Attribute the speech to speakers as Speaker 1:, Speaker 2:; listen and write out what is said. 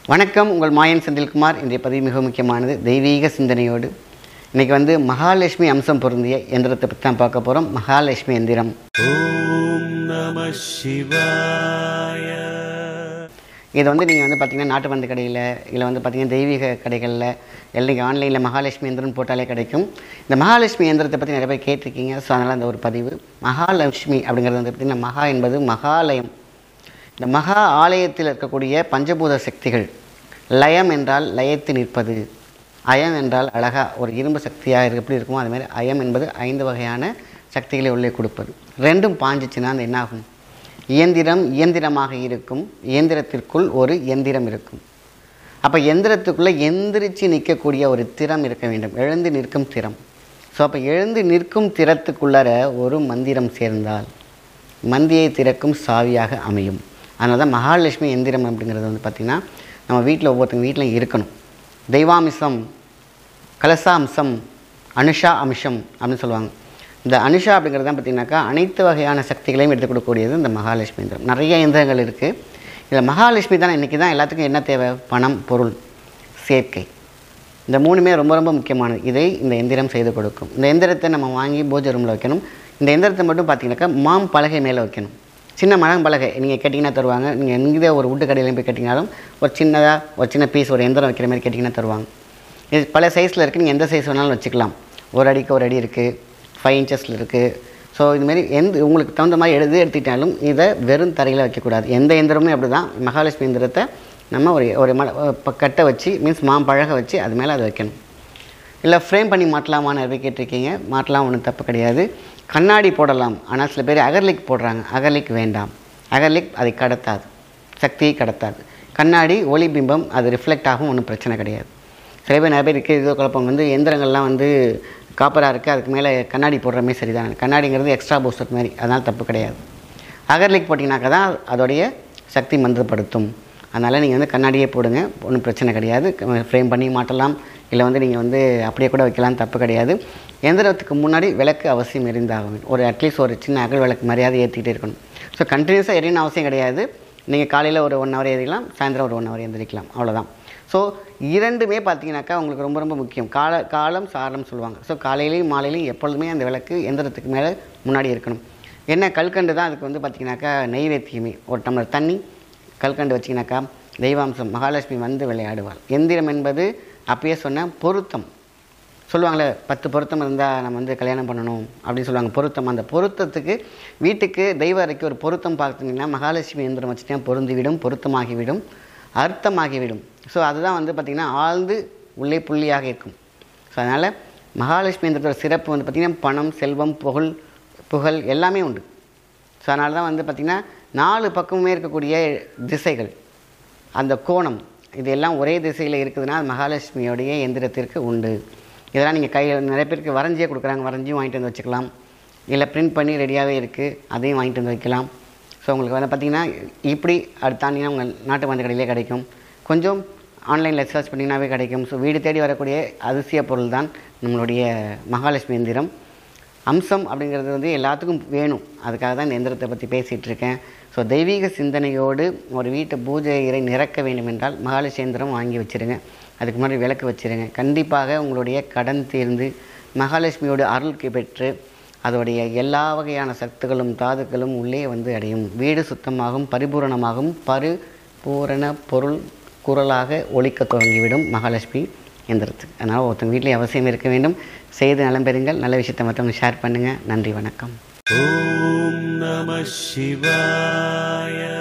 Speaker 1: வணக்கம் உங்கள் மாயன் செந்தில்குமார் இன்றைய பதிவு மிக முக்கியமானது தெய்வீக சிந்தனையோடு இன்றைக்கி வந்து மகாலட்சுமி அம்சம் பொருந்திய எந்திரத்தை பற்றி தான் பார்க்க போகிறோம் மகாலட்சுமி எந்திரம்
Speaker 2: ॐ नमः शिवाय
Speaker 1: இது வந்து நீங்கள் வந்து பார்த்தீங்கன்னா நாட்டு மருந்து கடையில் இல்லை வந்து பார்த்தீங்கன்னா தெய்வீக கடைகளில் இல்லை ஆன்லைனில் மகாலட்சுமி எந்திரம் போட்டாலே கிடைக்கும் இந்த மகாலட்சுமி எந்திரத்தை பற்றி நிறைய பேர் கேட்டிருக்கீங்க ஸோ அதனால் அந்த ஒரு பதிவு மகாலட்சுமி அப்படிங்கிறது வந்து பார்த்திங்கன்னா மகா என்பது மகாலயம் இந்த மகா ஆலயத்தில் இருக்கக்கூடிய பஞ்சபூத சக்திகள் லயம் என்றால் லயத்து நிற்பது அயம் என்றால் அழகா ஒரு இரும்பு சக்தியாக இருக்கு எப்படி இருக்குமோ அது மாதிரி அயம் என்பது ஐந்து வகையான சக்திகளை உள்ளே கொடுப்பது ரெண்டும் பாஞ்சிச்சுன்னா அந்த என்னாகும் இயந்திரம் இயந்திரமாக இருக்கும் இயந்திரத்திற்குள் ஒரு எந்திரம் இருக்கும் அப்போ எந்திரத்துக்குள்ளே எந்திரிச்சு நிற்கக்கூடிய ஒரு திறம் இருக்க வேண்டும் எழுந்து நிற்கும் திறம் ஸோ அப்போ எழுந்து நிற்கும் திறத்துக்குள்ளார ஒரு மந்திரம் சேர்ந்தால் மந்தியை திறக்கும் சாவியாக அமையும் அதனால தான் மகாலட்சுமி எந்திரம் அப்படிங்கிறது வந்து பார்த்திங்கன்னா நம்ம வீட்டில் ஒவ்வொருத்தங்க வீட்டில் இருக்கணும் தெய்வாம்சம் கலசாம்சம் அனுஷா அம்சம் அப்படின்னு சொல்லுவாங்க இந்த அனுஷா அப்படிங்கிறது தான் பார்த்திங்கனாக்கா அனைத்து வகையான சக்திகளையும் எடுத்து கொடுக்கக்கூடியது இந்த மகாலட்சுமி எந்திரம் நிறைய எந்திரங்கள் இருக்குது இதில் மகாலட்சுமி தான் இன்றைக்கி தான் எல்லாத்துக்கும் என்ன தேவை பணம் பொருள் சேர்க்கை இந்த மூணுமே ரொம்ப ரொம்ப முக்கியமானது இதை இந்த எந்திரம் செய்து கொடுக்கும் இந்த எந்திரத்தை நம்ம வாங்கி பூஜை ரூமில் வைக்கணும் இந்த எந்திரத்தை மட்டும் பார்த்தீங்கன்னாக்கா மாம் பலகை மேலே வைக்கணும் சின்ன மரம் பலகை நீங்கள் கேட்டிங்கன்னா தருவாங்க நீங்கள் எங்கே ஒரு உட்டு கடையில் போய் கேட்டிங்கனாலும் ஒரு சின்னதாக ஒரு சின்ன பீஸ் ஒரு எந்திரம் வைக்கிற மாதிரி கேட்டிங்கன்னா தருவாங்க இது பல சைஸில் இருக்குது நீங்கள் எந்த சைஸ் வேணாலும் வச்சுக்கலாம் ஒரு அடிக்கு ஒரு அடி இருக்குது ஃபைவ் இன்ச்சஸில் இருக்குது ஸோ இதுமாரி எந்த உங்களுக்கு தகுந்த மாதிரி எழுதி எடுத்துக்கிட்டாலும் இதை வெறும் தரையில் வைக்கக்கூடாது எந்த எந்திரமுமே அப்படி தான் மகாலட்சுமி எந்திரத்தை நம்ம ஒரு ஒரு ம இப்போ கட்டை வச்சு மீன்ஸ் மாம்பழக வச்சு அது மேலே அதை வைக்கணும் இல்லை ஃப்ரேம் பண்ணி மாட்டலாமான்னு நிறைய பேர் கேட்டிருக்கீங்க மாட்டலாம் ஒன்றும் தப்பு கிடையாது கண்ணாடி போடலாம் ஆனால் சில பேர் அகர்லிக் போடுறாங்க அகர்லிக் வேண்டாம் அகர்லிக் அதை கடத்தாது சக்தியை கடத்தாது கண்ணாடி ஒளி பிம்பம் அது ரிஃப்ளெக்ட் ஆகும் ஒன்றும் பிரச்சனை கிடையாது சில பேர் நிறைய பேர் இருக்குது இதோ குழப்பம் வந்து எந்திரங்கள்லாம் வந்து காப்பராக இருக்குது அதுக்கு மேலே கண்ணாடி போடுறமே சரிதான் கண்ணாடிங்கிறது எக்ஸ்ட்ரா பூஸ்டர் மாதிரி அதனால் தப்பு கிடையாது அகர்லிக் போட்டிங்கனாக்கா தான் அதோடைய சக்தி மந்திரப்படுத்தும் அதனால் நீங்கள் வந்து கண்ணாடியே போடுங்க ஒன்றும் பிரச்சனை கிடையாது ஃப்ரேம் பண்ணி மாட்டலாம் இல்லை வந்து நீங்கள் வந்து அப்படியே கூட வைக்கலாம் தப்பு கிடையாது எந்திரத்துக்கு முன்னாடி விளக்கு அவசியம் எரிந்தாக வேண்டும் ஒரு அட்லீஸ்ட் ஒரு சின்ன அகல் விளக்கு மரியாதை ஏற்றிக்கிட்டே இருக்கணும் ஸோ கண்டினியூஸாக எரியணும் அவசியம் கிடையாது நீங்கள் காலையில் ஒரு ஒன் ஹவர் எறியலாம் சாயந்தரம் ஒரு ஒன் ஹவர் எந்திரிக்கலாம் அவ்வளோதான் ஸோ இரண்டுமே பார்த்தீங்கன்னாக்கா உங்களுக்கு ரொம்ப ரொம்ப முக்கியம் கால காலம் சாரம் சொல்லுவாங்க ஸோ காலையிலையும் மாலையிலையும் எப்பொழுதுமே அந்த விளக்கு எந்திரத்துக்கு மேலே முன்னாடி இருக்கணும் என்ன கல்கண்டு தான் அதுக்கு வந்து பார்த்தீங்கன்னாக்கா நைவேத்தியமே ஒரு டம்ளர் தண்ணி கல்கண்டு வச்சிங்கனாக்கா தெய்வாம்சம் மகாலட்சுமி வந்து விளையாடுவாள் எந்திரம் என்பது அப்பயே சொன்ன பொருத்தம் சொல்லுவாங்களே பத்து பொருத்தம் இருந்தால் நம்ம வந்து கல்யாணம் பண்ணணும் அப்படின்னு சொல்லுவாங்க பொருத்தம் அந்த பொருத்தத்துக்கு வீட்டுக்கு தெய்வ அறைக்கு ஒரு பொருத்தம் பார்த்தீங்கன்னா மகாலட்சுமி எந்திரம் வச்சுட்டா பொருந்திவிடும் பொருத்தமாகிவிடும் அர்த்தமாகிவிடும் ஸோ அதுதான் வந்து பார்த்திங்கன்னா ஆழ்ந்து உள்ளே புள்ளியாக இருக்கும் ஸோ அதனால் மகாலட்சுமி எந்திரத்தோட சிறப்பு வந்து பார்த்திங்கன்னா பணம் செல்வம் புகழ் புகழ் எல்லாமே உண்டு ஸோ அதனால தான் வந்து பார்த்திங்கன்னா நாலு பக்கமுமே இருக்கக்கூடிய திசைகள் அந்த கோணம் இதெல்லாம் ஒரே திசையில் இருக்குதுன்னா அது மகாலட்சுமியோடைய எந்திரத்திற்கு உண்டு இதெல்லாம் நீங்கள் கையில் நிறைய பேருக்கு வரைஞ்சியே கொடுக்குறாங்க வரைஞ்சியும் வாங்கிட்டு வந்து வச்சுக்கலாம் இல்லை பிரிண்ட் பண்ணி ரெடியாகவே இருக்குது அதையும் வாங்கிட்டு வந்து வைக்கலாம் ஸோ உங்களுக்கு வந்து பார்த்திங்கன்னா இப்படி அது தாண்டினா உங்கள் நாட்டு மருந்து கடையிலே கிடைக்கும் கொஞ்சம் ஆன்லைனில் சர்ச் பண்ணிங்கனாவே கிடைக்கும் ஸோ வீடு தேடி வரக்கூடிய அதிசய பொருள் தான் நம்மளுடைய மகாலட்சுமி எந்திரம் அம்சம் அப்படிங்கிறது வந்து எல்லாத்துக்கும் வேணும் அதுக்காக தான் இந்த எந்திரத்தை பற்றி பேசிகிட்டு இருக்கேன் ஸோ தெய்வீக சிந்தனையோடு ஒரு வீட்டு பூஜை இறை நிறக்க வேண்டும் என்றால் மகாலட்சுமி எந்திரம் வாங்கி வச்சுருங்க அதுக்கு முன்னாடி விளக்கு வச்சுருங்க கண்டிப்பாக உங்களுடைய கடன் தீர்ந்து மகாலட்சுமியோட அருள்க்கு பெற்று அதோடைய எல்லா வகையான சத்துக்களும் தாதுக்களும் உள்ளே வந்து அடையும் வீடு சுத்தமாகும் பரிபூரணமாகும் பரிபூரண பொருள் குரலாக ஒழிக்க தொடங்கிவிடும் மகாலட்சுமி எந்திரத்துக்கு அதனால் ஒருத்தங்க வீட்டிலே அவசியம் இருக்க வேண்டும் செய்து நலம் பெறுங்கள் நல்ல விஷயத்தை மற்றவங்க ஷேர் பண்ணுங்கள் நன்றி வணக்கம்
Speaker 2: ॐ नमः शिवाय